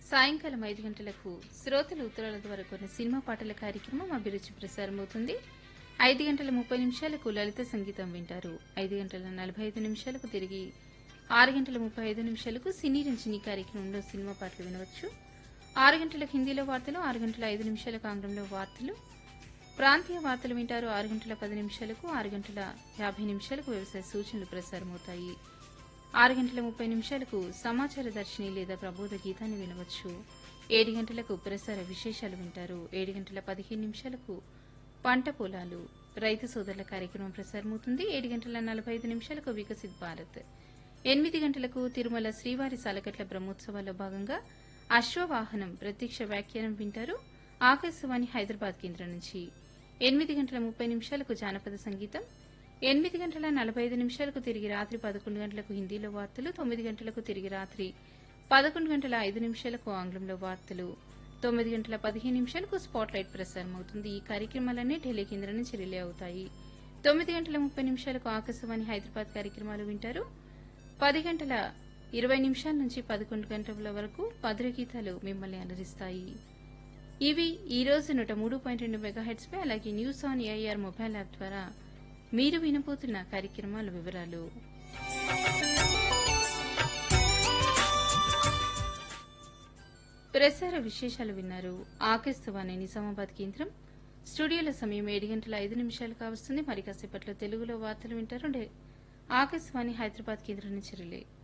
సాయంకాలం ఐదు గంటలకు శ్రోతలు ఉత్తరాల ద్వారా కొన్ని సినిమా పాటల కార్యక్రమం అభిరుచి ప్రసారమవుతుంది ఐదు గంటల ముప్పై నిమిషాలకు లలిత సంగీతం వింటారు ఐదు గంటల నలభై ఐదు నిమిషాలకు తిరిగి ఆరు గంటల ముప్పై ఐదు నిమిషాలకు సినీ రంజని కార్యక్రమంలో సినిమా పాటలు వినవచ్చు ఆరు గంటలకు హిందీలో వార్తలు ఆరు గంటల ఐదు నిమిషాలకు ఆంగ్లంలో వార్తలు ప్రాంతీయ వార్తలు వింటారు ఆరు గంటల పది నిమిషాలకు ఆరు గంటల యాభై నిమిషాలకు వ్యవసాయ సూచనలు ప్రసారమవుతాయి ఆరు గంటల ముప్పై నిమిషాలకు సమాచార దర్శిని లేదా ప్రబోధ గీతాన్ని వినవచ్చు ఏడు గంటలకు ప్రసార విశేషాలు వింటారు ఏడు గంటల పదిహేను నిమిషాలకు పంట పొలాలు రైతు సోదరుల కార్యక్రమం ప్రసారమవుతుంది ఏడు గంటల నలభై ఐదు నిమిషాలకు వికసిత్ భారత్ ఎనిమిది గంటలకు తిరుమల శ్రీవారి సాలకట్ల బ్రహ్మోత్సవాల్లో భాగంగా అశ్వవాహనం ప్రత్యక్ష వ్యాఖ్యానం వింటారు ఆకాశవాణి హైదరాబాద్ కేంద్రం నుంచి ఎనిమిది గంటల ముప్పై నిమిషాలకు జానపద సంగీతం ఎనిమిది గంటల నలభై ఐదు నిమిషాలకు తిరిగి రాత్రి పదకొండు గంటలకు హిందీలో వార్తలు తొమ్మిది గంటలకు తిరిగి రాత్రి పదకొండు గంటల ఐదు నిమిషాలకు ఆంగ్లంలో వార్తలు తొమ్మిది గంటల పదిహేను నిమిషాలకు స్పాట్ లైట్ ప్రసారం అవుతుంది ఈ కార్యక్రమాలన్నీ ఢిల్లీ కేంద్రం నుంచి రిలే అవుతాయి తొమ్మిది గంటల ముప్పై నిమిషాలకు ఆకాశవాణి హైదరాబాద్ కార్యక్రమాలు వింటారు పది గంటల ఇరవై నిమిషాల నుంచి పదకొండు గంటల వరకు మధుర గీతాలు మిమ్మల్ని అలరిస్తాయి ఇవి ఈ రోజు నూట మూడు పాయింట్ రెండు మెగాహెట్స్ పై అలాగే news on AIR mobile app ద్వారా మీరు వినబోతున్న కార్యక్రమాల వివరాలు ప్రసార విశేషాలు విన్నారు ఆకాశవాణి నిజామాబాద్ కేంద్రం స్టూడియోల సమయం ఏడు గంటల ఐదు నిమిషాలు కావస్తుంది మరి కాసేపట్లో తెలుగులో వార్తలు వింటారు ఆకాశవాణి హైదరాబాద్ కేంద్రం నుంచి రిలే